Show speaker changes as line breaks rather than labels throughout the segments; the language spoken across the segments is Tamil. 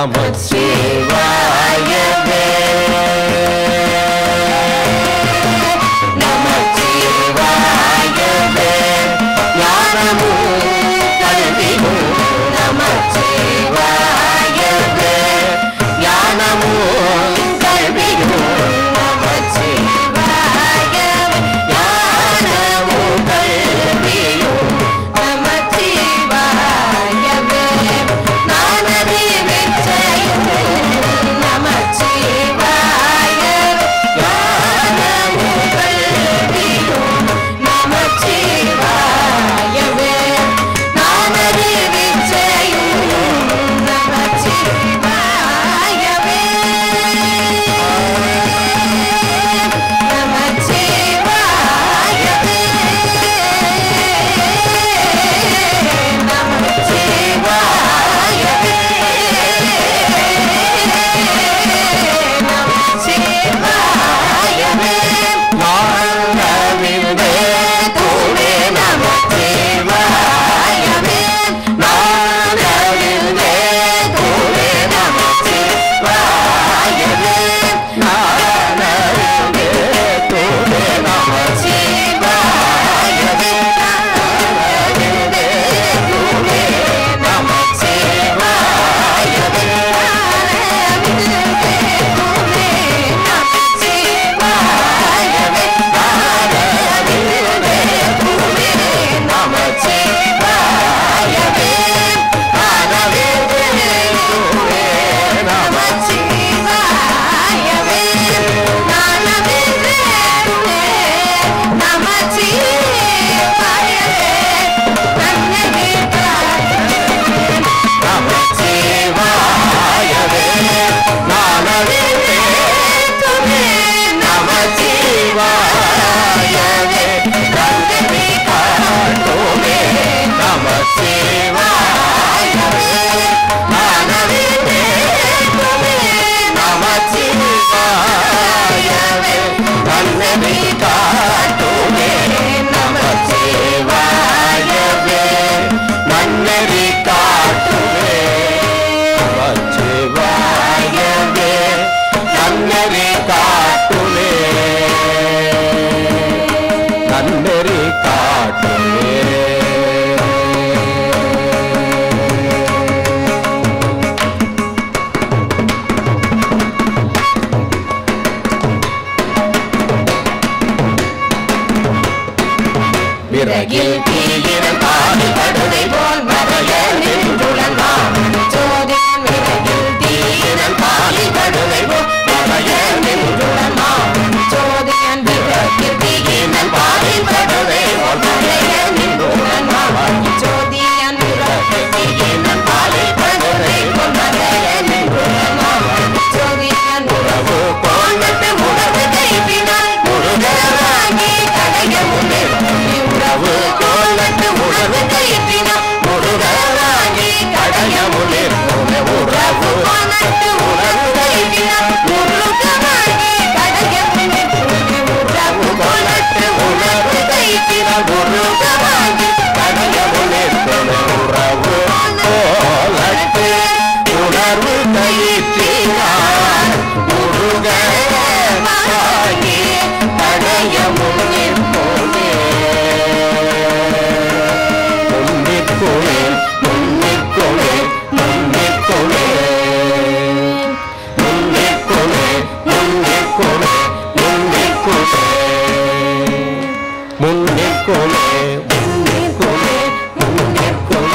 நமச்சிவாயவே நமச்சிவாயவே ஞானமும் கல்வியும் நமச்சிவாயவே ஞானமும் கல்வியும் நமச்சிவாயவே ஞானமும் கல்வியும்
நமச்சிவாயவே நானதி நிச்சயம் நமச்சிவாயவே ஞானமும் கல்வியும் நமச்சிவாயவே நானதி நிச்சயம் நமச்சிவாயவே நமச்சிவாயவே நமச்சிவாயவே நமச்சிவாயவே
வாழ்விலே
தூவே நமச்சிவாயவே
நாடவிலே
தூவே நமச்சிவாயவே
நாடவிலே தூவே
சிவாயவே நானவே தூவே நமச்சிவாயவே நானவே தூவே நமச்சிவாயவே நானவே தூவே நமச்சிவாயவே நானவே தூவே நமச்சிவாயவே நானவே தூவே நமச்சிவாயவே நன்னவே
நமச்சிவாயவே நானவே
தூவே
நமச்சிவாயவே நன்றி காட்டுமே நமச்சிவாயவே நானவே நமச்சிவாயவே நன்றி காட்டுமே நமச்சிவாயவே நன்னறி காட்டுமே நமச்சிவாயவே நன்னறி காட்டுமே நன்னறி காட்டுமே விறகில் தீயிரம் பாடி படுவை போல் மறைய நின்றுடன்
ஜோதி விரைவில்
தீயிரம் பாடி படுவை போல் மறைய நின்றுடன்
ஜோதியன் விரைவில்
தீயினம் பாடி படுவை போல் மறைய நின்றுடன்
ஜோதியன் விரைவில்
தீயினம் பாடி படுவை போல் மறைய நின்றுடன்
ஜோதியன்
உறவு கோண்பட்டு உறவு கைப்பினால் முருகராகி கடைய முன்னே உறவு கோண்பட்டு உறவு கைப்பினால் முருகராகி கடைய முன்னே உறவு கோண்பட்டு உறவு கைப்பினால் முருகராகி கடைய முன்னே உறவு கோண்பட்டு உறவு கைப்பினால் முருகராகி கடைய முன்னே உறவு கோலட்டு உணர்வு கைப்பினால் முருகராகி கடைய முன்னே முன்னிற்குமே முன்னிற்குமே முன்னிற்குமே முன்னிற்குமே முன்னிற்குமே முன்னிற்குமே முன்னிற்குமே முன்னிற்குமே முன்னிற்குமே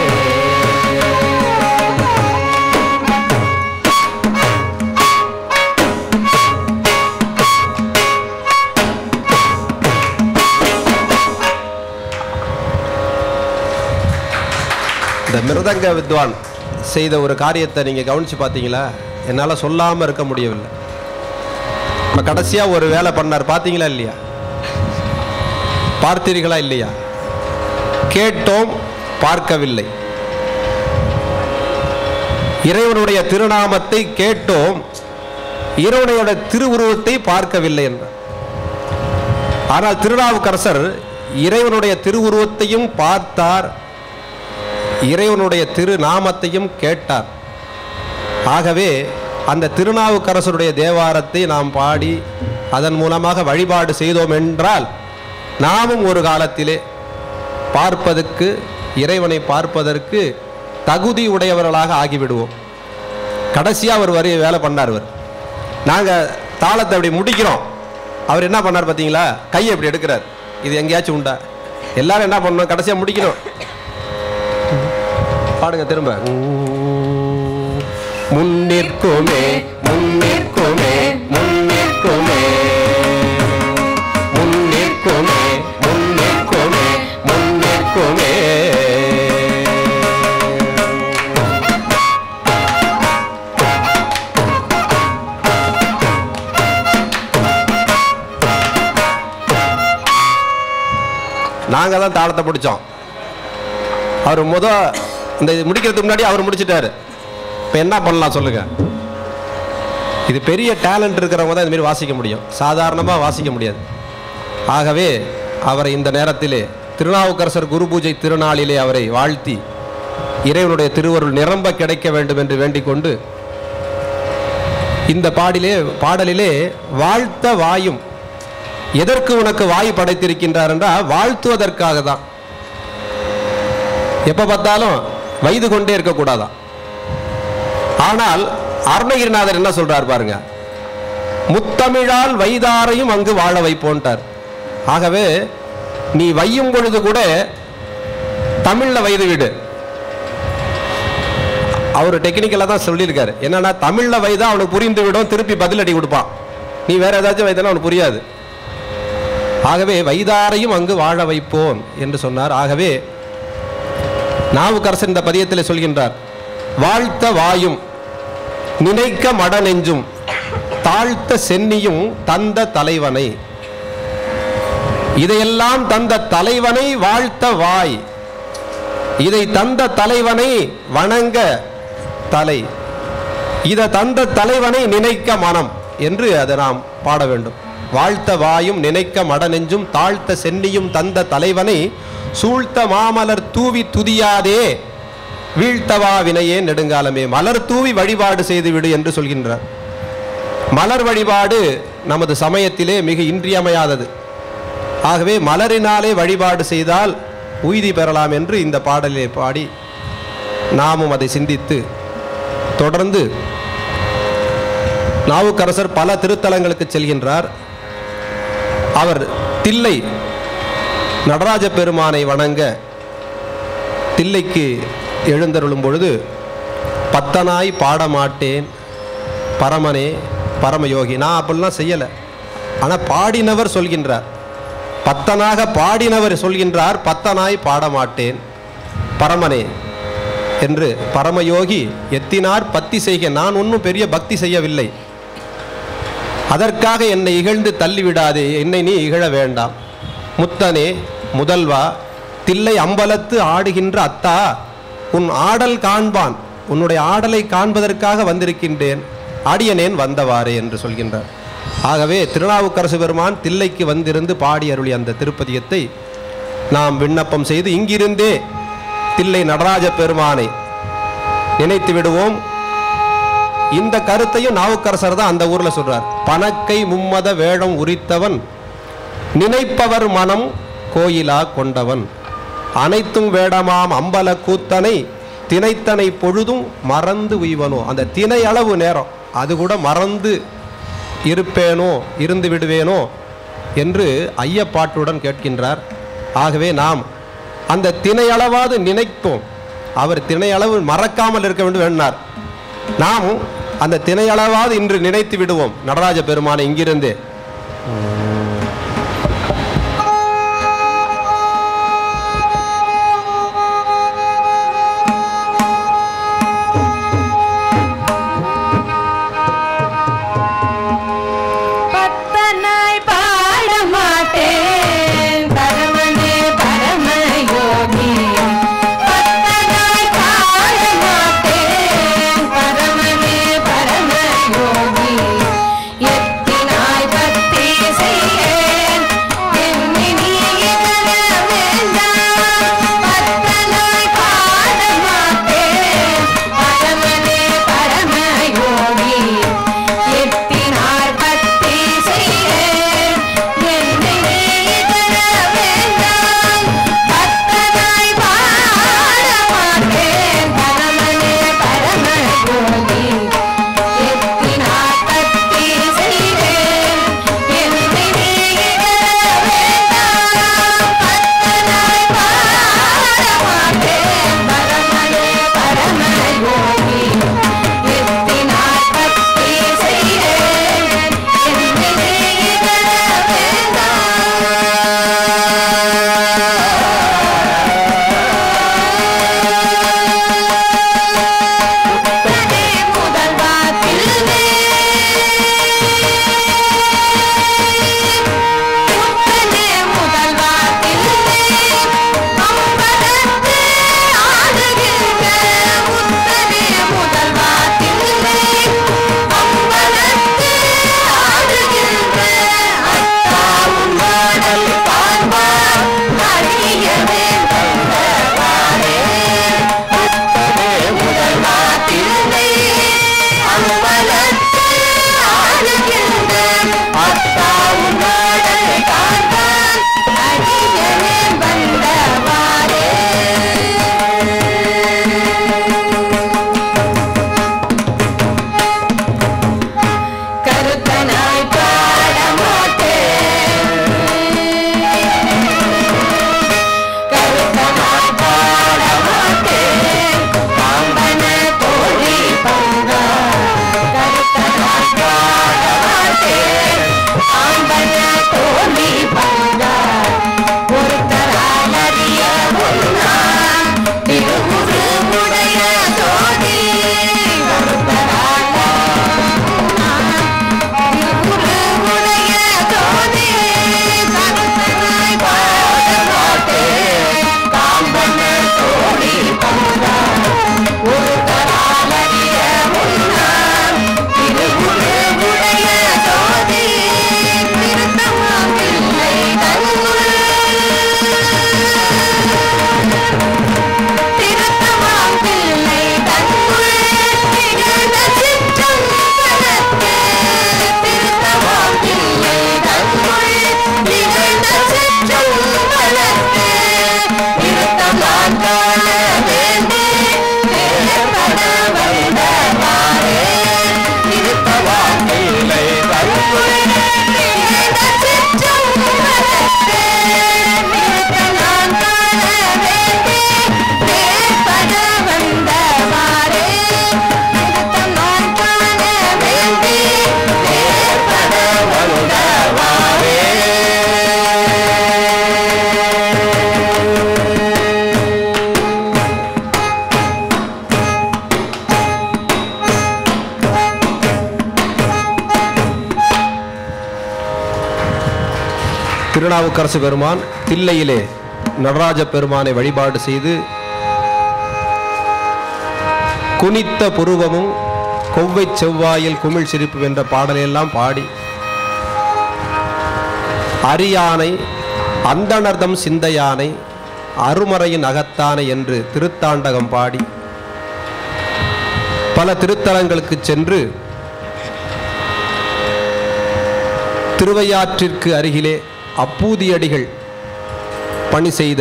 இந்த மிருதங்க வித்வான் செய்த ஒரு காரியத்தை நீங்கள் கவனித்து பார்த்தீங்களா என்னால் சொல்லாமல் இருக்க முடியவில்லை இப்போ கடைசியாக ஒரு வேலை பண்ணார் பார்த்தீங்களா இல்லையா பார்த்தீர்களா இல்லையா கேட்டோம் பார்க்கவில்லை இறைவனுடைய திருநாமத்தை கேட்டோம் இறைவனுடைய திருவுருவத்தை பார்க்கவில்லை என்றார் ஆனால் திருநாவுக்கரசர் இறைவனுடைய திருவுருவத்தையும் பார்த்தார் இறைவனுடைய திருநாமத்தையும் கேட்டார் ஆகவே அந்த திருநாவுக்கரசருடைய தேவாரத்தை நாம் பாடி அதன் மூலமாக வழிபாடு செய்தோம் என்றால் நாமும் ஒரு காலத்திலே பார்ப்பதற்கு இறைவனை பார்ப்பதற்கு தகுதி உடையவர்களாக ஆகிவிடுவோம் கடைசியாக ஒரு வரி வேலை பண்ணார் இவர் நாங்கள் தாளத்தை அப்படி முடிக்கிறோம் அவர் என்ன பண்ணார் பார்த்தீங்களா கையை அப்படி எடுக்கிறார் இது எங்கேயாச்சும் உண்டா எல்லாரும் என்ன பண்ணணும் கடைசியாக முடிக்கணும் பாடுங்க திரும்ப முன்னிற்குமே முன்னிற்குமே முன்னிற்குமே முன்னிற்குமே முன்னிற்குமே முன்னிற்குமே நாங்கள் தான் தாளத்தை பிடிச்சோம் அவர் முத இந்த இது முடிக்கிறதுக்கு முன்னாடி அவர் முடிச்சிட்டாரு இப்போ என்ன பண்ணலாம் சொல்லுங்க இது பெரிய டேலண்ட் இருக்கிறவங்க தான் இதுமாரி வாசிக்க முடியும் சாதாரணமாக வாசிக்க முடியாது ஆகவே அவரை இந்த நேரத்திலே திருநாவுக்கரசர் குரு பூஜை திருநாளிலே அவரை வாழ்த்தி இறைவனுடைய திருவருள் நிரம்ப கிடைக்க வேண்டும் என்று வேண்டிக் கொண்டு இந்த பாடிலே பாடலிலே வாழ்த்த வாயும் எதற்கு உனக்கு வாய் படைத்திருக்கின்றார் என்றால் வாழ்த்துவதற்காக தான் எப்ப பார்த்தாலும் வயது கொண்டே இருக்கக்கூடாதான் ஆனால் அருணகிரிநாதர் என்ன சொல்றார் பாருங்க முத்தமிழால் வைதாரையும் அங்கு வாழ வைப்போன்ட்டார் ஆகவே நீ வையும் பொழுது கூட தமிழ்ல வயது விடு அவர் டெக்னிக்கலாக தான் சொல்லியிருக்காரு என்னன்னா தமிழ்ல வயதா அவனுக்கு புரிந்து விடும் திருப்பி பதிலடி கொடுப்பான் நீ வேற ஏதாச்சும் வயதானா அவனுக்கு புரியாது ஆகவே வைதாரையும் அங்கு வாழ வைப்போம் என்று சொன்னார் ஆகவே நாவுக்கரசர் இந்த பதியத்தில் சொல்கின்றார் வாழ்த்த வாயும் நினைக்க மட நெஞ்சும் தாழ்த்த சென்னியும் தந்த தலைவனை இதையெல்லாம் தந்த தலைவனை வாழ்த்த வாய் இதை தந்த தலைவனை வணங்க தலை இதை தந்த தலைவனை நினைக்க மனம் என்று அதை நாம் பாட வேண்டும் வாழ்த்த வாயும் நினைக்க மட நெஞ்சும் தாழ்த்த சென்னியும் தந்த தலைவனை சூழ்த்த மாமலர் தூவி துதியாதே வீழ்த்தவா வினையே நெடுங்காலமே மலர் தூவி வழிபாடு செய்துவிடு என்று சொல்கின்றார் மலர் வழிபாடு நமது சமயத்திலே மிக இன்றியமையாதது ஆகவே மலரினாலே வழிபாடு செய்தால் உய்தி பெறலாம் என்று இந்த பாடலிலே பாடி நாமும் அதை சிந்தித்து தொடர்ந்து நாவுக்கரசர் பல திருத்தலங்களுக்கு செல்கின்றார் அவர் தில்லை நடராஜ பெருமானை வணங்க தில்லைக்கு எழுந்தருளும் பொழுது பத்தனாய் பாடமாட்டேன் பரமனே பரமயோகி நான் அப்படிலாம் செய்யலை ஆனால் பாடினவர் சொல்கின்றார் பத்தனாக பாடினவர் சொல்கின்றார் பத்தனாய் பாடமாட்டேன் பரமனே என்று பரமயோகி எத்தினார் பத்தி செய்க நான் ஒன்றும் பெரிய பக்தி செய்யவில்லை அதற்காக என்னை இகழ்ந்து தள்ளிவிடாதே என்னை நீ இகழ வேண்டாம் முத்தனே முதல்வா தில்லை அம்பலத்து ஆடுகின்ற அத்தா உன் ஆடல் காண்பான் உன்னுடைய ஆடலை காண்பதற்காக வந்திருக்கின்றேன் ஆடியனேன் வந்தவாறே என்று சொல்கின்றார் ஆகவே திருநாவுக்கரசு பெருமான் தில்லைக்கு வந்திருந்து பாடி அருளிய அந்த திருப்பதியத்தை நாம் விண்ணப்பம் செய்து இங்கிருந்தே தில்லை நடராஜ பெருமானை நினைத்து விடுவோம் இந்த கருத்தையும் நாவுக்கரசர் தான் அந்த ஊர்ல சொல்றார் பணக்கை மும்மத வேடம் உரித்தவன் நினைப்பவர் மனம் கோயிலா கொண்டவன் அனைத்தும் வேடமாம் அம்பல கூத்தனை தினைத்தனை பொழுதும் மறந்து உய்வனோ அந்த தினை அளவு நேரம் அது கூட மறந்து இருப்பேனோ இருந்து விடுவேனோ என்று ஐயப்பாட்டுடன் கேட்கின்றார் ஆகவே நாம் அந்த திணையளவாது நினைப்போம் அவர் திணையளவு மறக்காமல் இருக்க வேண்டும் என்னார் நாம் அந்த திணையளவாது இன்று நினைத்து விடுவோம் நடராஜ பெருமானை இங்கிருந்து
பத்தனாய் பாட மாட்டேன் பரமனே பரமயோகி பத்தனாய் பாட மாட்டேன் பரமனே பரமயோகி எத்தினாய் பக்தி செய்ய
திருநாவுக்கரசு பெருமான் தில்லையிலே நடராஜ பெருமானை வழிபாடு செய்து குனித்த புருவமும் கொவ்வை செவ்வாயில் குமிழ் சிரிப்பு என்ற பாடலையெல்லாம் பாடி அரியானை அந்தணர்தம் சிந்தையானை அருமறையின் அகத்தானை என்று திருத்தாண்டகம் பாடி பல திருத்தலங்களுக்கு சென்று திருவையாற்றிற்கு அருகிலே அப்பூதியடிகள் பணி செய்த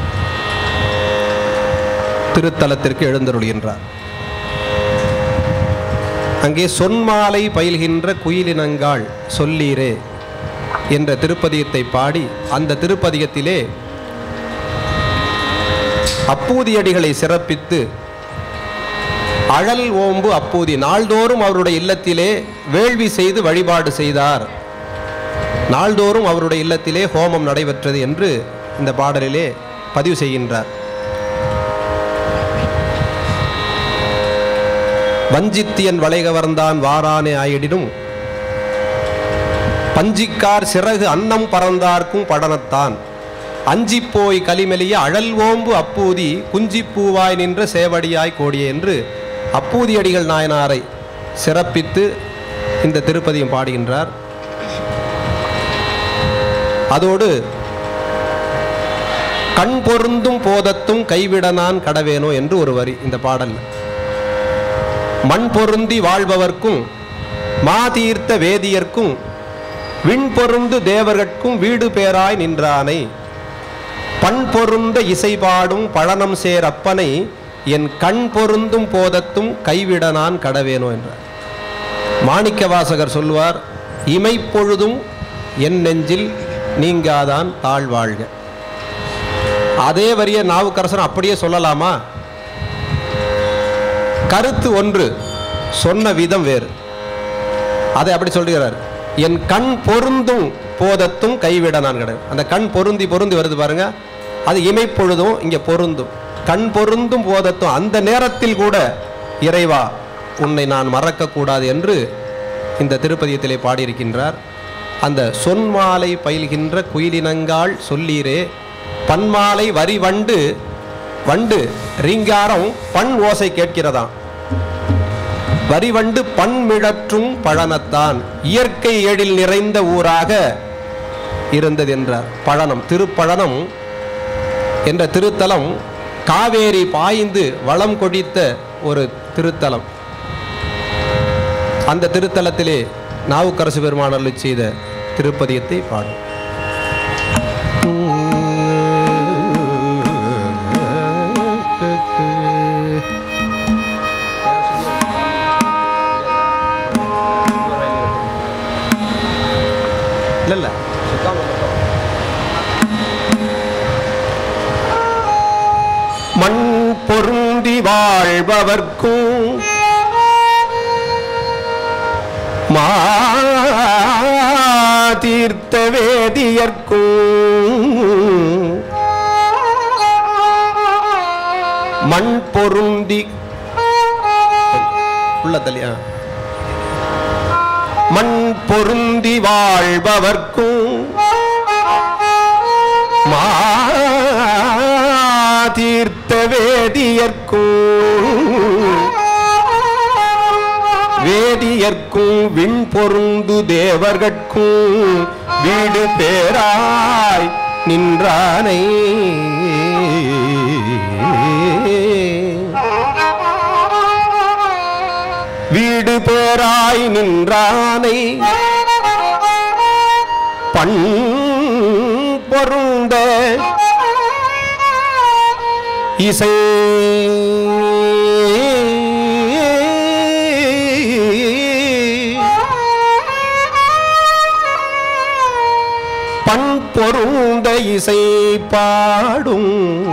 திருத்தலத்திற்கு எழுந்தருள்கின்றார் அங்கே சொன்மாலை பயில்கின்ற குயிலினங்காள் சொல்லீரே என்ற திருப்பதியத்தை பாடி அந்த திருப்பதியத்திலே அப்பூதியடிகளை சிறப்பித்து அழல் ஓம்பு அப்பூதி நாள்தோறும் அவருடைய இல்லத்திலே வேள்வி செய்து வழிபாடு செய்தார் நாள்தோறும் அவருடைய இல்லத்திலே ஹோமம் நடைபெற்றது என்று இந்த பாடலிலே பதிவு செய்கின்றார் வஞ்சித்தியன் வளைகவர்ந்தான் வாரானே ஆயிடினும் பஞ்சிக்கார் சிறகு அன்னம் பறந்தார்க்கும் படனத்தான் அஞ்சிப் போய் கலிமெலிய அழல் ஓம்பு அப்பூதி குஞ்சிப்பூவாய் நின்ற சேவடியாய் கோடியே என்று அப்பூதியடிகள் நாயனாரை சிறப்பித்து இந்த திருப்பதியும் பாடுகின்றார் அதோடு கண் பொருந்தும் போதத்தும் கைவிட நான் கடவேனோ என்று ஒரு வரி இந்த பாடல் மண் பொருந்தி வாழ்பவர்க்கும் மாதீர்த்த வேதியர்க்கும் விண் பொருந்து தேவர்கட்கும் வீடு பேராய் நின்றானை பண் பொருந்த இசை பாடும் பழனம் சேர் அப்பனை என் கண் பொருந்தும் போதத்தும் கைவிட நான் கடவேனோ என்றார் மாணிக்க வாசகர் சொல்வார் இமைப்பொழுதும் என் நெஞ்சில் நீங்காதான் தாழ்வாழ்க அதே வரிய நாவுக்கரசன் அப்படியே சொல்லலாமா கருத்து ஒன்று சொன்ன விதம் வேறு அதை அப்படி சொல்கிறார் என் கண் பொருந்தும் போதத்தும் கைவிட நான் கிடையாது அந்த கண் பொருந்தி பொருந்தி வருது பாருங்க அது இமைப்பொழுதும் இங்க பொருந்தும் கண் பொருந்தும் போதத்தும் அந்த நேரத்தில் கூட இறைவா உன்னை நான் மறக்கக்கூடாது என்று இந்த திருப்பதியத்திலே பாடியிருக்கின்றார் அந்த சொன்மாலை பயில்கின்ற குயிலினங்காள் சொல்லீரே பன்மாலை வரி வண்டு வண்டு ரீங்காரம் பண் ஓசை கேட்கிறதாம் வரிவண்டு பண்மிழற்றும் பழனத்தான் இயற்கை எழில் நிறைந்த ஊராக இருந்தது என்றார் பழனம் திருப்பழனம் என்ற திருத்தலம் காவேரி பாய்ந்து வளம் கொடித்த ஒரு திருத்தலம் அந்த திருத்தலத்திலே நாவுக்கரசு பெருமானர்கள் செய்த திருப்பதியத்தை பாடும் இல்ல இல்ல மண் பொருந்தி வாழ்பவர்க்கும் மாதீர்த்த வேதியர்க்கும் மண் பொருந்தி உள்ள தலியா மண் பொருந்தி வாழ்பவர்க்கும் மாதீர்த்த வேதியர்க்கும் வேதியர்க்கும் விண் பொருந்து தேவர்கட்கும் வீடு பேராய் நின்றானை வீடு பேராய் நின்றானை பண் பொருந்த இசை பண் பொருந்த இசை பாடும்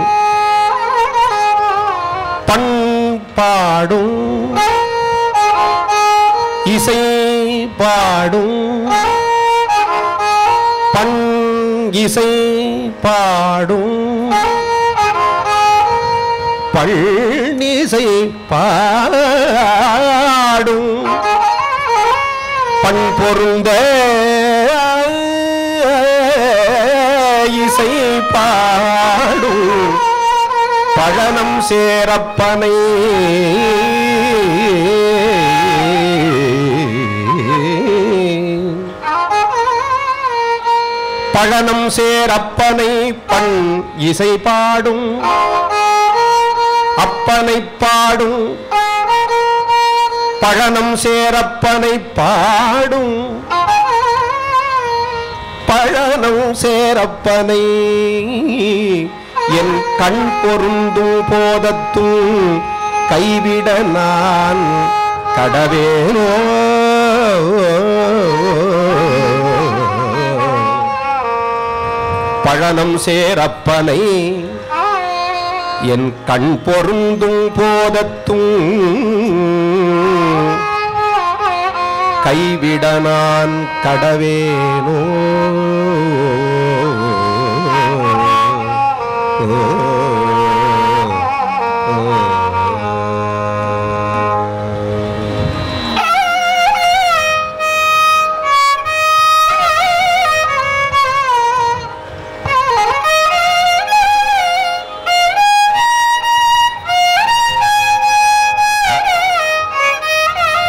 பண் பாடும் இசை பாடும் பண் இசை பாடும் பள்ளிசை பாடும் பண் பொருந்த இசை பாடும் பழனம் சேரப்பனை பழனம் சேரப்பனை பண் இசை பாடும் அப்பனை பாடும் பழனம் சேரப்பனை பாடும் பழனம் சேரப்பனை என் கண் பொருந்தும் போதத்தும் கைவிட நான் கடவேனோ பழனம் சேரப்பனை என் கண் பொருந்தும் போதத்தும் கைவிட நான் கடவேனோ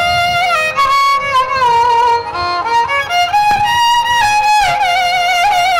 Thank you.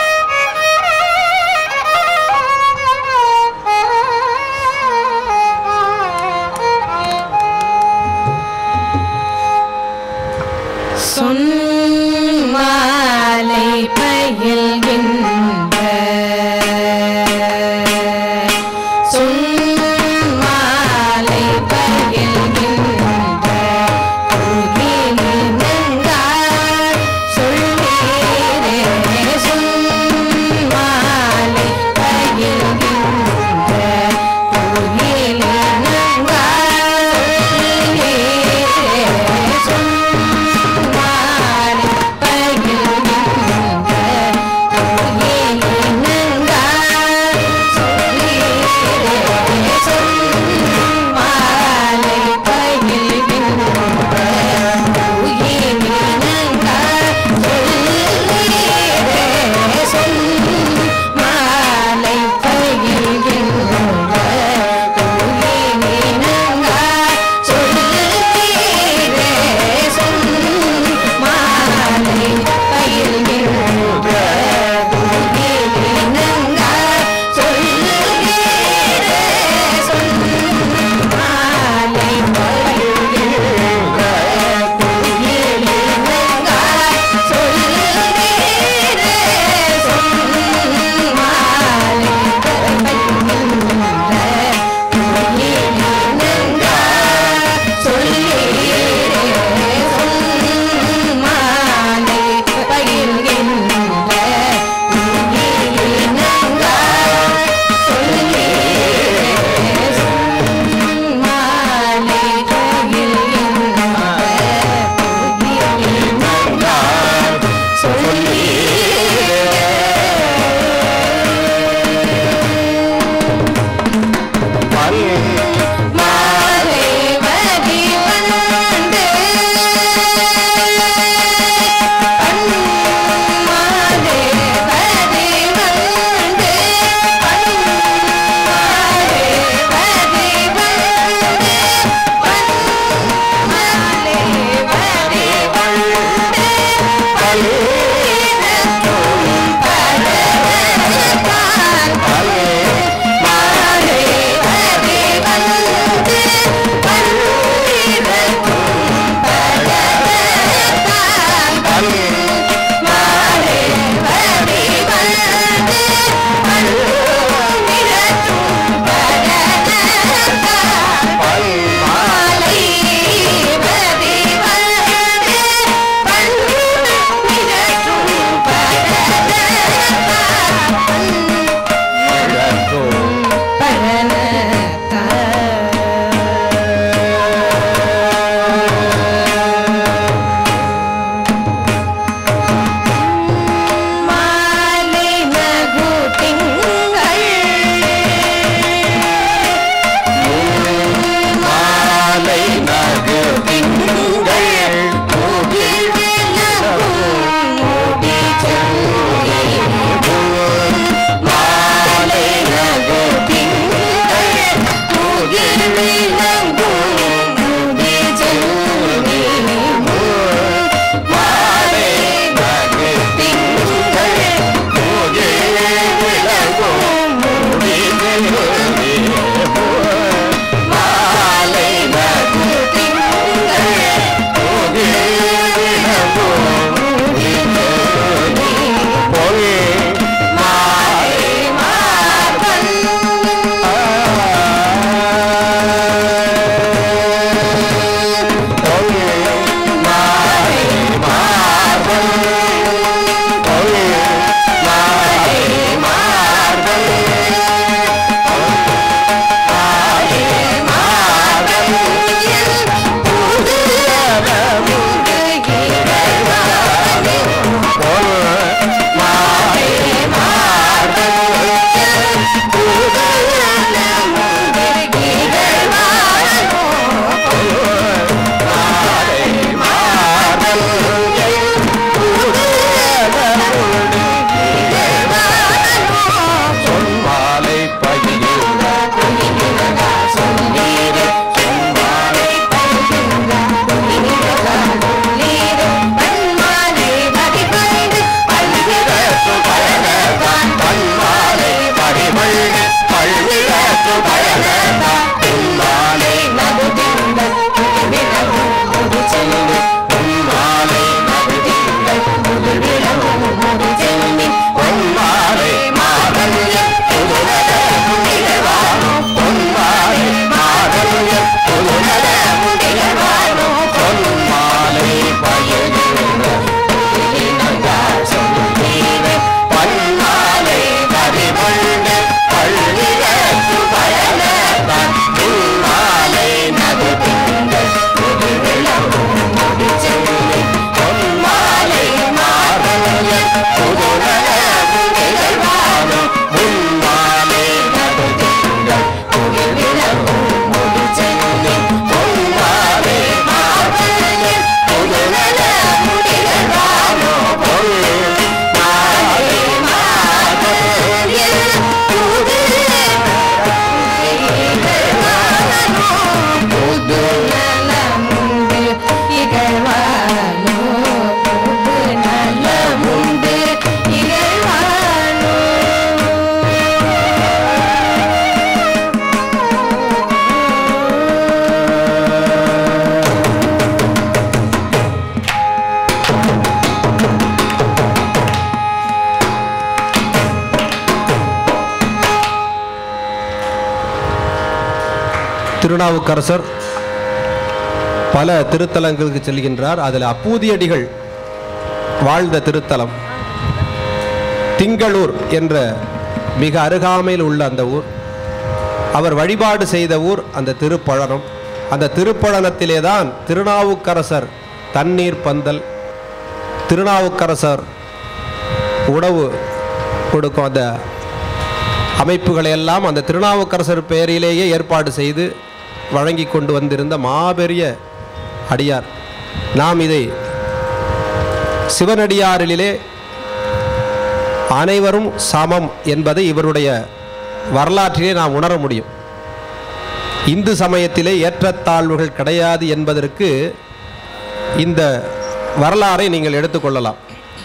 திருநாவுக்கரசர் பல திருத்தலங்களுக்கு செல்கின்றார் அதில் அப்பூதியடிகள் வாழ்ந்த திருத்தலம் திங்களூர் என்ற மிக அருகாமையில் உள்ள அந்த ஊர் அவர் வழிபாடு செய்த ஊர் அந்த திருப்பழனம் அந்த திருப்பழனத்திலே தான் திருநாவுக்கரசர் தண்ணீர் பந்தல் திருநாவுக்கரசர் உணவு கொடுக்கும் அந்த அமைப்புகளை எல்லாம் அந்த திருநாவுக்கரசர் பெயரிலேயே ஏற்பாடு செய்து வழங்கி கொண்டு வந்திருந்த மாபெரிய அடியார் நாம் இதை சிவனடியாரிலே அனைவரும் சமம் என்பதை இவருடைய வரலாற்றிலே நாம் உணர முடியும் இந்து சமயத்திலே ஏற்றத்தாழ்வுகள் கிடையாது என்பதற்கு இந்த வரலாறை நீங்கள் எடுத்துக்கொள்ளலாம்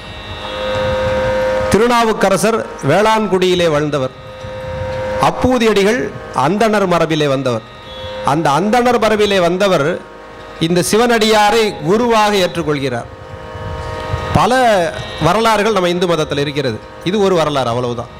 திருநாவுக்கரசர் வேளாண்குடியிலே வாழ்ந்தவர் அப்பூதியடிகள் அந்தணர் மரபிலே வந்தவர் அந்த அந்தணர் மரபிலே வந்தவர் இந்த சிவனடியாரை குருவாக ஏற்றுக்கொள்கிறார் பல வரலாறுகள் நம்ம இந்து மதத்தில் இருக்கிறது இது ஒரு வரலாறு அவ்வளவுதான்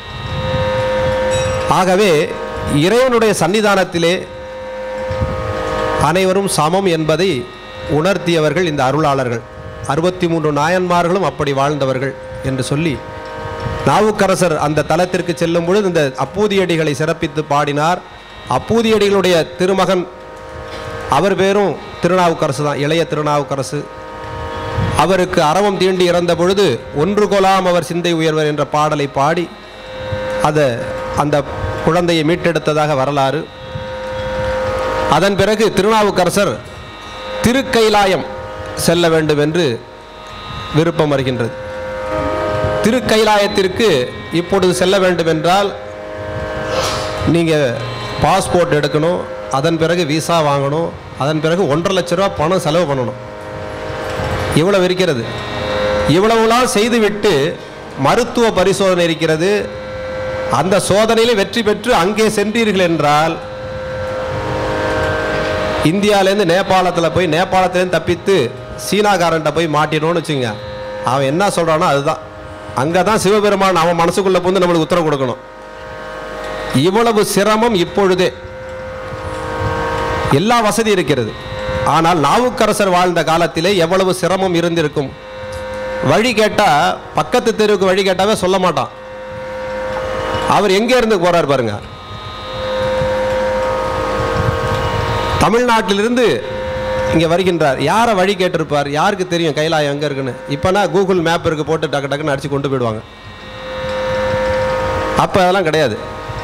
ஆகவே இறைவனுடைய சன்னிதானத்திலே அனைவரும் சமம் என்பதை உணர்த்தியவர்கள் இந்த அருளாளர்கள் அறுபத்தி மூன்று நாயன்மார்களும் அப்படி வாழ்ந்தவர்கள் என்று சொல்லி நாவுக்கரசர் அந்த தலத்திற்கு செல்லும் பொழுது இந்த அப்பூதியடிகளை சிறப்பித்து பாடினார் அப்பூதியடிகளுடைய திருமகன் அவர் பேரும் திருநாவுக்கரசு தான் இளைய திருநாவுக்கரசு அவருக்கு அரவம் தீண்டி இறந்த பொழுது ஒன்று கொலாம் அவர் சிந்தை உயர்வர் என்ற பாடலை பாடி அதை அந்த குழந்தையை மீட்டெடுத்ததாக வரலாறு அதன் பிறகு திருநாவுக்கரசர் திருக்கைலாயம் செல்ல வேண்டும் என்று விருப்பம் வருகின்றது திருக்கைலாயத்திற்கு இப்பொழுது செல்ல வேண்டும் என்றால் நீங்கள் பாஸ்போர்ட் எடுக்கணும் அதன் பிறகு விசா வாங்கணும் அதன் பிறகு ஒன்றரை லட்ச ரூபா பணம் செலவு பண்ணணும் இவ்வளவு இருக்கிறது இவ்வளவுலாம் செய்துவிட்டு மருத்துவ பரிசோதனை இருக்கிறது அந்த சோதனையில் வெற்றி பெற்று அங்கே சென்றீர்கள் என்றால் இந்தியாவிலேருந்து நேபாளத்தில் போய் நேபாளத்துலேருந்து தப்பித்து சீனாக்காரன்ட்ட போய் மாட்டினோன்னு வச்சுங்க அவன் என்ன சொல்கிறானோ அதுதான் அங்கே தான் சிவபெருமான் அவன் மனசுக்குள்ளே புந்து நம்மளுக்கு உத்தரவு கொடுக்கணும் இவ்வளவு சிரமம் இப்பொழுதே எல்லா வசதி இருக்கிறது ஆனால் நாவுக்கரசர் வாழ்ந்த காலத்திலே எவ்வளவு சிரமம் இருந்திருக்கும் வழி கேட்டால் பக்கத்து தெருவுக்கு வழி கேட்டாவே சொல்ல மாட்டான் அவர் எங்கே இருந்து போறார் பாருங்க தமிழ்நாட்டிலிருந்து இங்கே வருகின்றார் யாரை வழி கேட்டிருப்பார் யாருக்கு தெரியும் கைலாயம் எங்கே இருக்குன்னு இப்போனா கூகுள் மேப் இருக்கு போட்டு டக்கு டக்குன்னு அடிச்சு கொண்டு போயிடுவாங்க அப்போ அதெல்லாம் கிடையாது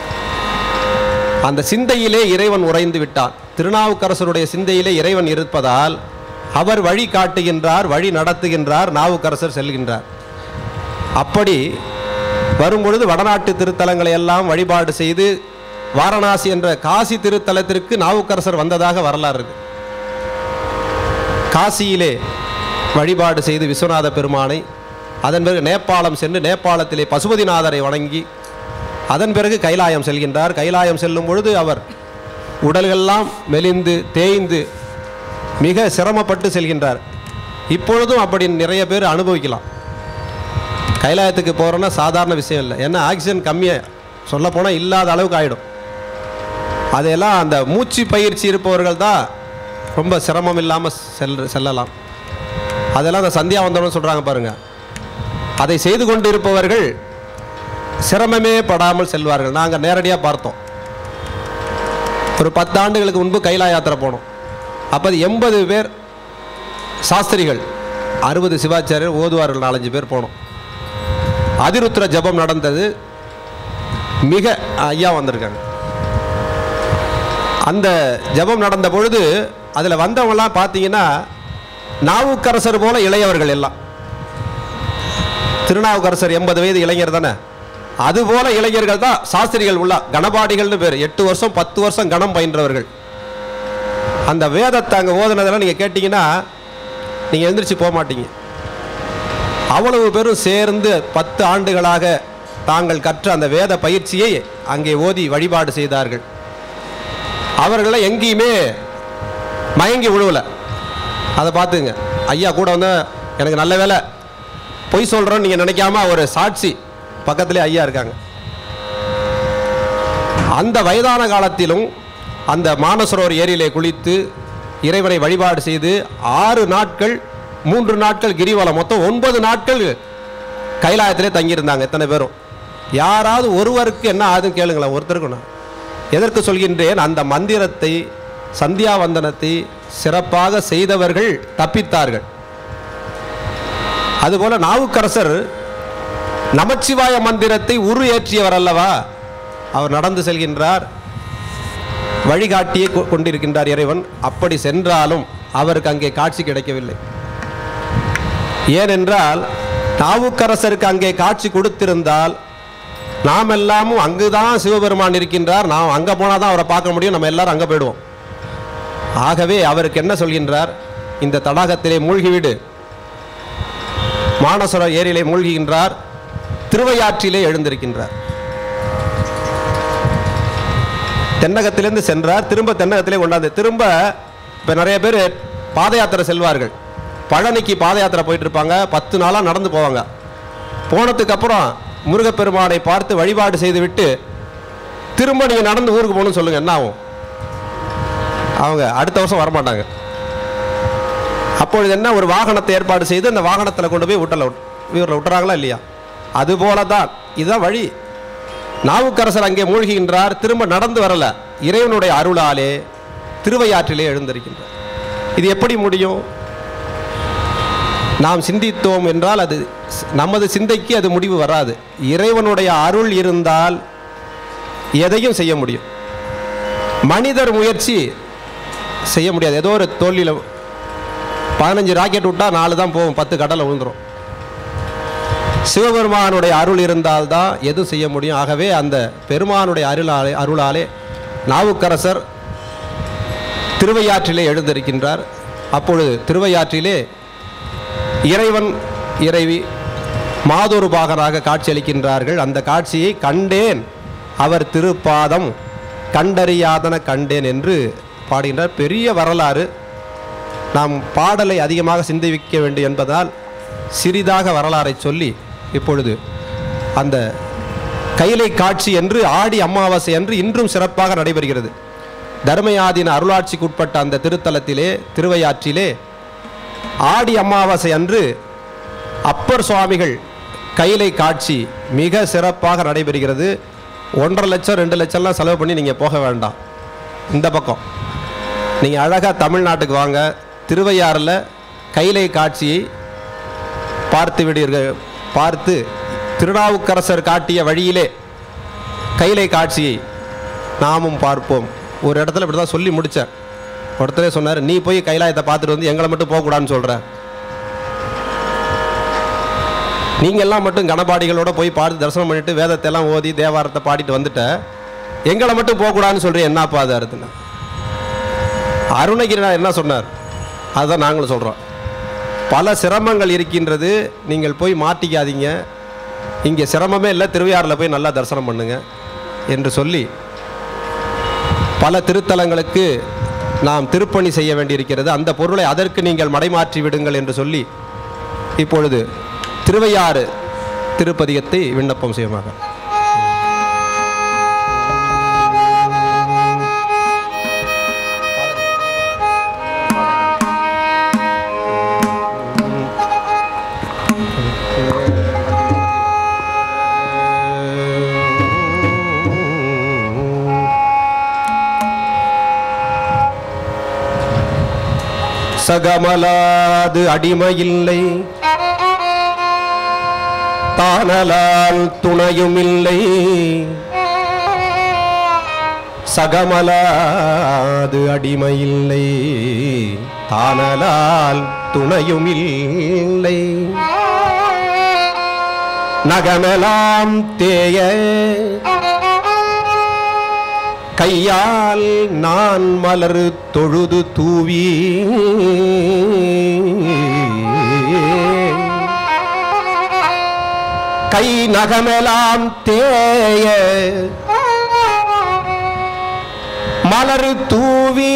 அந்த சிந்தையிலே இறைவன் உறைந்து விட்டான் திருநாவுக்கரசருடைய சிந்தையிலே இறைவன் இருப்பதால் அவர் வழி காட்டுகின்றார் வழி நடத்துகின்றார் நாவுக்கரசர் செல்கின்றார் அப்படி வரும்பொழுது வடநாட்டு திருத்தலங்களை எல்லாம் வழிபாடு செய்து வாரணாசி என்ற காசி திருத்தலத்திற்கு நாவுக்கரசர் வந்ததாக வரலாறு இருக்கு காசியிலே வழிபாடு செய்து விஸ்வநாத பெருமானை அதன் பிறகு நேபாளம் சென்று நேபாளத்திலே பசுபதிநாதரை வணங்கி அதன் பிறகு கைலாயம் செல்கின்றார் கைலாயம் செல்லும் பொழுது அவர் உடல்களெல்லாம் மெலிந்து தேய்ந்து மிக சிரமப்பட்டு செல்கின்றார் இப்பொழுதும் அப்படி நிறைய பேர் அனுபவிக்கலாம் கைலாயத்துக்கு போகிறோன்னா சாதாரண விஷயம் இல்லை ஏன்னா ஆக்சிஜன் கம்மியாக சொல்லப்போனால் இல்லாத அளவுக்கு ஆகிடும் அதையெல்லாம் அந்த மூச்சு பயிற்சி இருப்பவர்கள் தான் ரொம்ப சிரமம் இல்லாமல் செல் செல்லலாம் அதெல்லாம் அந்த சந்தியாவந்தனம் சொல்கிறாங்க பாருங்கள் அதை செய்து கொண்டு இருப்பவர்கள் சிரமமே படாமல் செல்வார்கள் நாங்கள் நேரடியாக பார்த்தோம் ஒரு பத்து ஆண்டுகளுக்கு முன்பு கைலா யாத்திரை போனோம் அப்போ அது எண்பது பேர் சாஸ்திரிகள் அறுபது சிவாச்சாரியர் ஓதுவார்கள் நாலஞ்சு பேர் போனோம் அதிருத்ர ஜபம் நடந்தது மிக ஐயா வந்திருக்காங்க அந்த ஜபம் நடந்த பொழுது அதில் வந்தவங்கலாம் பார்த்தீங்கன்னா நாவுக்கரசர் போல இளையவர்கள் எல்லாம் திருநாவுக்கரசர் எண்பது வயது இளைஞர் தானே அதுபோல இளைஞர்கள் தான் சாஸ்திரிகள் உள்ள கணபாடிகள்னு பேர் எட்டு வருஷம் பத்து வருஷம் கணம் பயின்றவர்கள் அந்த வேதத்தை அங்கே ஓதுனதெல்லாம் நீங்கள் கேட்டிங்கன்னா நீங்கள் எழுந்திரிச்சு போக மாட்டீங்க அவ்வளவு பேரும் சேர்ந்து பத்து ஆண்டுகளாக தாங்கள் கற்ற அந்த வேத பயிற்சியை அங்கே ஓதி வழிபாடு செய்தார்கள் அவர்களை எங்கேயுமே மயங்கி விழுவல அதை பார்த்துங்க ஐயா கூட வந்து எனக்கு நல்ல வேலை பொய் சொல்கிறோன்னு நீங்கள் நினைக்காம ஒரு சாட்சி பக்கத்திலே ஐயா இருக்காங்க அந்த வயதான காலத்திலும் அந்த மானசரோவர் ஏரியிலே குளித்து இறைவனை வழிபாடு செய்து ஆறு நாட்கள் மூன்று நாட்கள் கிரிவலம் மொத்தம் ஒன்பது நாட்கள் கைலாயத்திலே தங்கியிருந்தாங்க எத்தனை பேரும் யாராவது ஒருவருக்கு என்ன ஆகுதுன்னு கேளுங்களேன் ஒருத்தருக்கு நான் எதற்கு சொல்கின்றேன் அந்த மந்திரத்தை சந்தியாவந்தனத்தை சிறப்பாக செய்தவர்கள் தப்பித்தார்கள் அதுபோல நாவுக்கரசர் நமச்சிவாய மந்திரத்தை உரு ஏற்றியவர் அல்லவா அவர் நடந்து செல்கின்றார் வழிகாட்டியே கொ- கொண்டிருக்கின்றார் இறைவன் அப்படி சென்றாலும் அவருக்கு அங்கே காட்சி கிடைக்கவில்லை ஏனென்றால் நாவுக்கரசருக்கு அங்கே காட்சி கொடுத்திருந்தால் நாம் எல்லாமும் அங்குதான் சிவபெருமான் இருக்கின்றார் நாம் அங்கே போனால் தான் அவரை பார்க்க முடியும் நம்ம எல்லாரும் அங்கே போயிடுவோம் ஆகவே அவருக்கு என்ன சொல்கின்றார் இந்த தடாகத்திலே மூழ்கிவிடு மானசர ஏரியிலே மூழ்கின்றார் திருவையாற்றிலே எழுந்திருக்கின்றார் தென்னகத்திலிருந்து சென்றார் திரும்ப தென்னகத்திலே கொண்டாந்து திரும்ப இப்போ நிறைய பேர் பாத யாத்திரை செல்வார்கள் பழனிக்கு பாத யாத்திரை போயிட்டு இருப்பாங்க பத்து நாளாக நடந்து போவாங்க போனதுக்கு அப்புறம் முருகப்பெருமானை பார்த்து வழிபாடு செய்துவிட்டு திரும்ப நீங்கள் நடந்து ஊருக்கு போகணும்னு சொல்லுங்கள் என்ன ஆகும் அவங்க அடுத்த வருஷம் வரமாட்டாங்க அப்பொழுது என்ன ஒரு வாகனத்தை ஏற்பாடு செய்து அந்த வாகனத்தில் கொண்டு போய் விட்டல வீரில் விட்டுறாங்களா இல்லையா அதுபோல தான் இதுதான் வழி நாவுக்கரசர் அங்கே மூழ்கின்றார் திரும்ப நடந்து வரல இறைவனுடைய அருளாலே திருவையாற்றிலே எழுந்திருக்கின்றார் இது எப்படி முடியும் நாம் சிந்தித்தோம் என்றால் அது ஸ்- நமது சிந்தைக்கு அது முடிவு வராது இறைவனுடைய அருள் இருந்தால் எதையும் செய்ய முடியும் மனிதர் முயற்சி செய்ய முடியாது ஏதோ ஒரு தோல்வியில் பதினஞ்சு ராக்கெட் விட்டா நாலு தான் போகும் பத்து கடலை விழுந்துரும் சிவபெருமானுடைய அருள் இருந்தால்தான் எதுவும் செய்ய முடியும் ஆகவே அந்த பெருமானுடைய அருளாலே அருளாலே நாவுக்கரசர் திருவையாற்றிலே எழுந்திருக்கின்றார் அப்பொழுது திருவையாற்றிலே இறைவன் இறைவி மாதொரு பாகராக காட்சியளிக்கின்றார்கள் அந்த காட்சியை கண்டேன் அவர் திருப்பாதம் கண்டறியாதன கண்டேன் என்று பாடுகின்றார் பெரிய வரலாறு நாம் பாடலை அதிகமாக சிந்திக்க வேண்டும் என்பதால் சிறிதாக வரலாறை சொல்லி இப்பொழுது அந்த கைலை காட்சி என்று ஆடி அமாவாசை என்று இன்றும் சிறப்பாக நடைபெறுகிறது தர்மயாதீன அருளாட்சிக்குட்பட்ட அந்த திருத்தலத்திலே திருவையாற்றிலே ஆடி அமாவாசை அன்று அப்பர் சுவாமிகள் கைலை காட்சி மிக சிறப்பாக நடைபெறுகிறது ஒன்றரை லட்சம் ரெண்டு லட்சம்லாம் செலவு பண்ணி நீங்கள் போக வேண்டாம் இந்த பக்கம் நீங்கள் அழகாக தமிழ்நாட்டுக்கு வாங்க திருவையாறில் கைலை காட்சியை பார்த்து விடுவீர்கள் பார்த்து திருநாவுக்கரசர் காட்டிய வழியிலே கைலை காட்சியை நாமும் பார்ப்போம் ஒரு இடத்துல இப்படி தான் சொல்லி முடித்தேன் ஒருத்தரே சொன்னார் நீ போய் கைலாயத்தை பார்த்துட்டு வந்து எங்களை மட்டும் போகக்கூடாதுன்னு சொல்கிற நீங்க எல்லாம் மட்டும் கணபாடிகளோட போய் பார்த்து தரிசனம் பண்ணிட்டு வேதத்தை எல்லாம் ஓதி தேவாரத்தை பாடிட்டு வந்துட்ட எங்களை மட்டும் போகக்கூடாதுன்னு சொல்றேன் என்னப்பா அது அர்த்தம் அருணகிரிநாதர் என்ன சொன்னார் அதுதான் நாங்களும் சொல்கிறோம் பல சிரமங்கள் இருக்கின்றது நீங்கள் போய் மாட்டிக்காதீங்க இங்கே சிரமமே இல்லை திருவையாறில் போய் நல்லா தரிசனம் பண்ணுங்க என்று சொல்லி பல திருத்தலங்களுக்கு நாம் திருப்பணி செய்ய வேண்டியிருக்கிறது அந்த பொருளை அதற்கு நீங்கள் மடைமாற்றி விடுங்கள் என்று சொல்லி இப்பொழுது திருவையாறு திருப்பதிகத்தை விண்ணப்பம் செய்யுமாக சகமலாது அடிமையில்லை தானலால் துணையுமில்லை சகமலாது அடிமையில்லை தானலால் துணையுமில்லை நகமெலாம் தேய கையால் நான் மலர் தொழுது தூவி கை நகமெலாம் தேய மலர் தூவி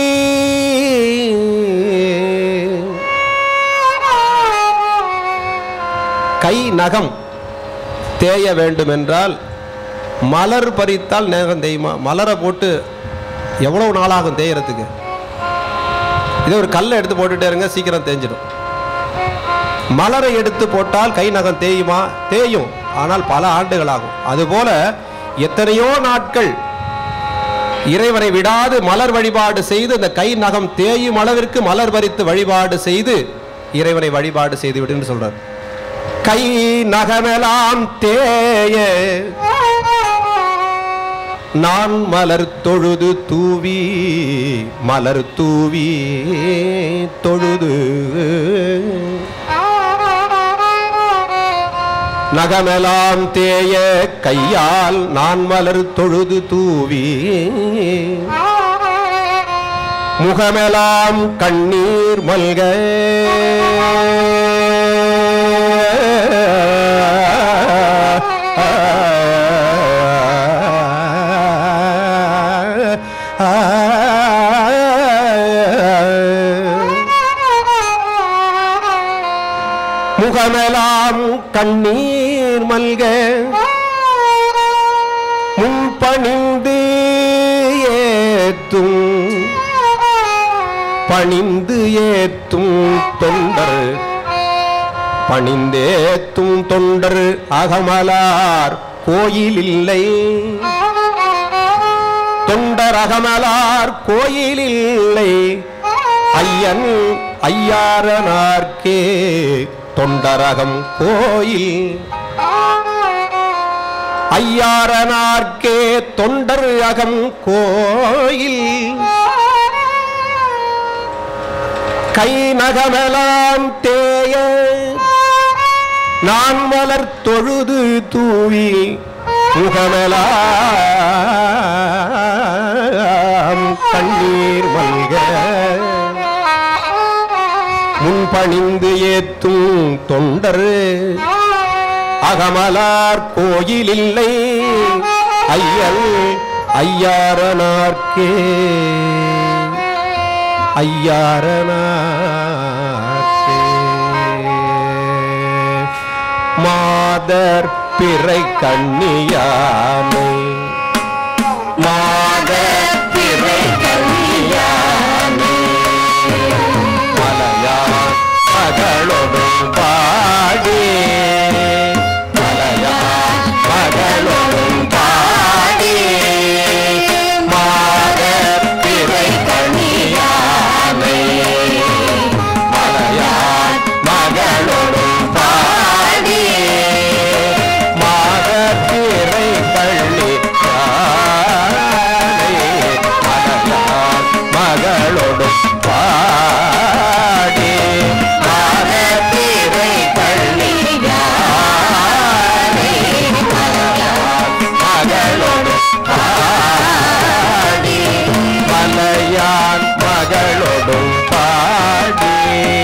கை நகம் தேய வேண்டுமென்றால் மலர் பறித்தால் நேரம் தெரியுமா மலரை போட்டு எவ்வளவு நாளாகும் தேயறதுக்கு இதே ஒரு கல்லை எடுத்து போட்டுட்டே இருங்க சீக்கிரம் தேஞ்சிடும் மலரை எடுத்து போட்டால் கை நகம் தேயுமா தேயும் ஆனால் பல ஆண்டுகள் ஆகும் அதுபோல எத்தனையோ நாட்கள் இறைவனை விடாது மலர் வழிபாடு செய்து இந்த கை நகம் தேயும் அளவிற்கு மலர் பறித்து வழிபாடு செய்து இறைவனை வழிபாடு செய்து விடுன்னு சொல்றார் கை நகமெல்லாம் தேய நான் மலர் தொழுது தூவி மலர் தூவி தொழுது நகமெல்லாம் தேய கையால் நான் மலர் தொழுது தூவி முகமெல்லாம் கண்ணீர் மல்க முகமெல்லாம் கண்ணீர் மல்க முன்பணிந்து ஏத்தும் பணிந்து ஏத்தும் தொண்டர் பணிந்தேத்தும் தொண்டர் அகமலார் கோயில் இல்லை தொண்டர் அகமலார் கோயில் இல்லை ஐயன் ஐயாரனார்க்கே தொண்டரகம் கோயில் ஐயாரனார்க்கே தொண்டர் அகம் கோயில் கை நகமெல்லாம் தேய நான் மலர் தொழுது தூவி முகமெல்லாம் கண்ணீர் மல்க முன்பணிந்து ஏத்தும் தொண்டர் அகமலார் கோயில் இல்லை ஐயல் ஐயாரனார்க்கே ஐயாரனார்க்கே மாதர் பிறை கண்ணியானை மாதர் பிறை கண்ணியானை மலையான் மகளொடும் பாடி மலையான் மகளொடும் பாடி மாதர் பிறை கண்ணியானை மலையான் மகளொடும் பாடி மாதர் பிறை கள்ளி மலையான் மகளொடும் பாடி மாதர் பிறை கள்ளி மகளொடும் பாடி மலையான் மகளொடும் பாடி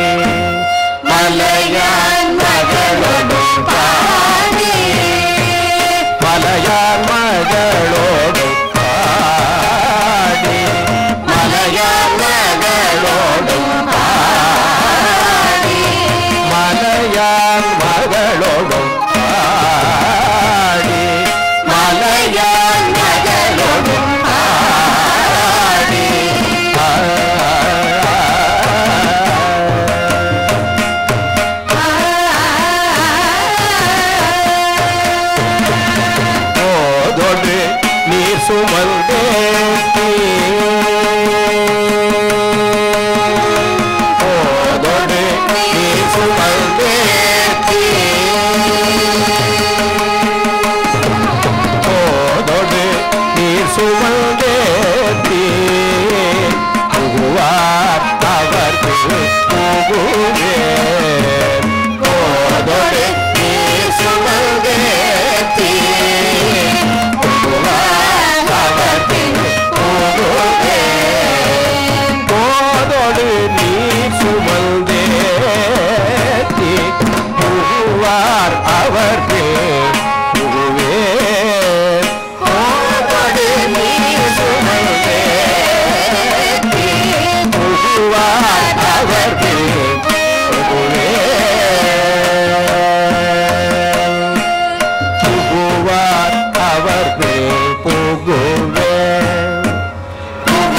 மலையான் மகளொடும் பாடி மலையான் மகளோடும் பாடி மலையான் மகளோடும் பாடி மலையான் மகளோடும் பாடி மலையான் மகளோடும் பாடி போதொடு நீர் சுமந்தே போதொடு நீர் சுமந்தே போதொடு நீர் சுமந்தே புகுவார் அவர்க்கு புகுவேன் போதொடு நீர் சுமந்தே போதோடு நீ சுமந்தே புகுவார் அவர்கள் புகுவேன் போதோடு நீ சுமந்தே புகுவார் அவர்கள் புகுவேன் புகுவார் அவர்கள் புகுவேன்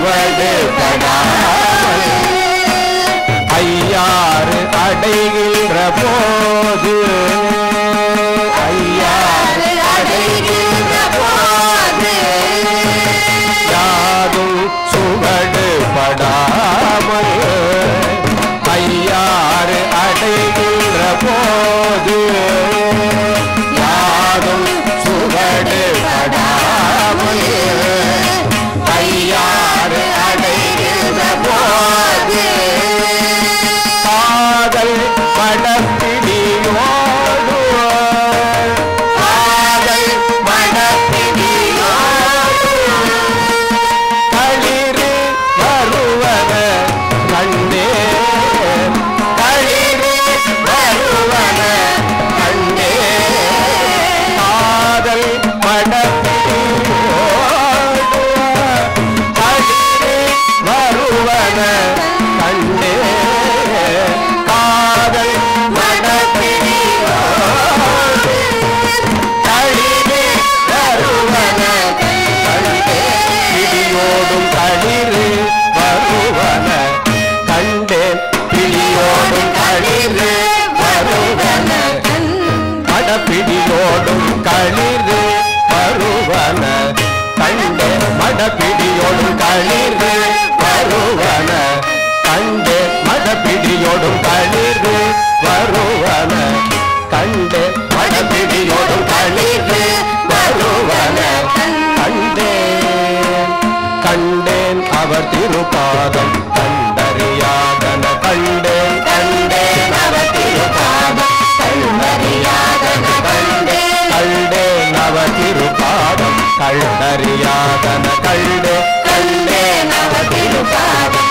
சுவடு படாமல் ஐயாறு அடைகின்ற போது ஐயாறு
அடைகின்ற போது
யாரும் சுவடு படாமல் ஐயாறு அடைகின்ற போது யாரும் சுவடு படாமல் ஐயாறு அடைகின்ற போது காதல் மடப்பிடியோடு காதல் மடப்பிடியோடு களிறு வருவன கண்டே களிறு வருவன கண்டே காதல் மடப்பிடியோடு களிறு வருவன கண்டே காதல் மடப்பிடியோடு களிறு வருவன கண்டே பிடியோடும் களிறு வருவன கண்டேன் பிடியோடும் களிறு வருவன மடப்பிடியோடும் களிறு வருவன கண்டே மடப்பிடியோடும் களிறு வருவன கண்டே மடப்பிடியோடும் களிறு வருவன கண்டே மடப்பிடியோடும் களிறு வருவன கண்டேன் கண்டேன் அவர் திருப்பாதம் கண்டறியாதன கண்டேன் கண்டேன் அவர் திருப்பாதம் கண்டறியாதன கண்டேன் கண்டேன் அவர் திருப்பாதம் கண்டறியாதன கண்டே கண்டேன் அவர் திருப்பாதம்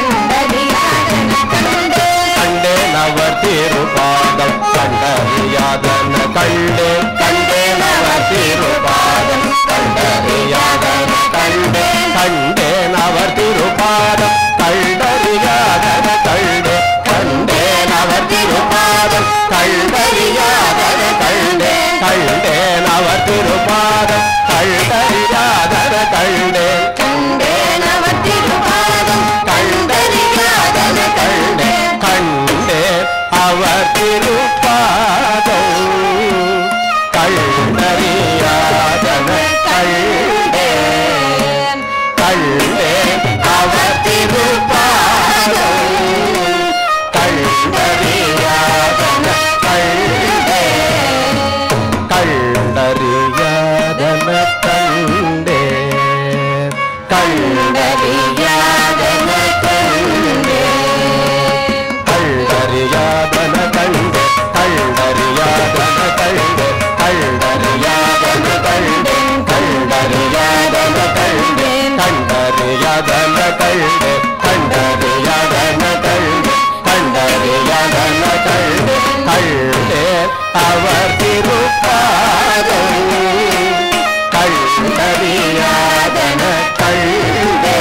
கண்டேன் அவர் திருப்பாதம் கண்டறியாதன கண்டேன் கண்டேன் அவர் திருப்பாதம் கண்டறியாதன கண்டேன் கண்டேன் அவர் திருப்பாதம் கண்டறியாதன கண்டே கண்டேன் அவர் திருப்பாதம் கண்டறியாதன கண்டே கண்டேன் அவர் திருப்பாதம் கண்டறியாதன கண்டே கண்டேன் அவர் திருப்பாதம் கண்டறியாதன கண்டே கண்டே அவர் திருப்பாதம் கண்டறியாதன கண்டே கண்டே அவர் திருப்பாதம் கண்டறியாதன கண்டே கண்டறியாதன கண்டே கண்டறியாதன கண்டே கண்டறியாதன கண்டே கண்டறியாதன கண்டே கண்டறியாதன கண்டே கண்டறியாதன கண்டே கண்டறியாதன கண்டே கண்டறியாதன கண்டே கண்டறியாதன கண்டே கண்டே அவர் திருப்பாதம் கண்டறியாதன கண்டே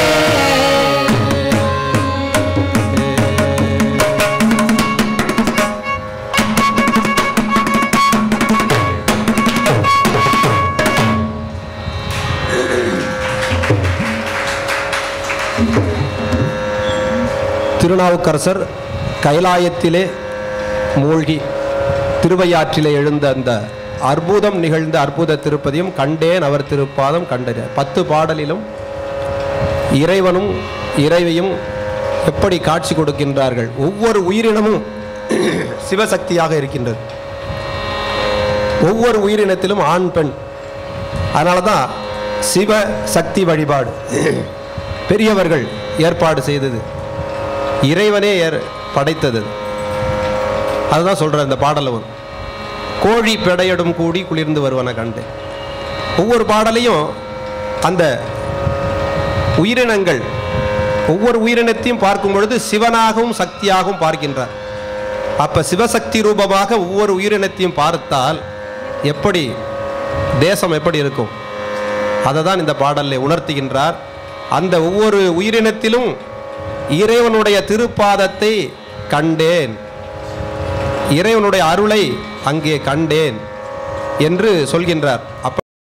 திருநாவுக்கரசர் கைலாயத்திலே மூழ்கி திருவையாற்றிலே எழுந்த அந்த அற்புதம் நிகழ்ந்த அற்புத திருப்பதியும் கண்டேன் அவர் திருப்பாதம் கண்டறிய பத்து பாடலிலும் இறைவனும் இறைவியும் எப்படி காட்சி கொடுக்கின்றார்கள் ஒவ்வொரு உயிரினமும் சிவசக்தியாக இருக்கின்றது ஒவ்வொரு உயிரினத்திலும் ஆண் பெண் அதனால தான் சிவ சக்தி வழிபாடு பெரியவர்கள் ஏற்பாடு செய்தது இறைவனே ஏற் படைத்தது அதுதான் சொல்ற இந்த பாடல வரும் கோழி பெடையடும் கூடி குளிர்ந்து வருவன கண்டு ஒவ்வொரு பாடலையும் அந்த உயிரினங்கள் ஒவ்வொரு உயிரினத்தையும் பார்க்கும் பொழுது சிவனாகவும் சக்தியாகவும் பார்க்கின்றார் அப்ப சிவசக்தி ரூபமாக ஒவ்வொரு உயிரினத்தையும் பார்த்தால் எப்படி தேசம் எப்படி இருக்கும் அதை தான் இந்த பாடலில் உணர்த்துகின்றார் அந்த ஒவ்வொரு உயிரினத்திலும் இறைவனுடைய திருப்பாதத்தை கண்டேன் இறைவனுடைய அருளை அங்கே கண்டேன் என்று சொல்கின்றார் அப்ப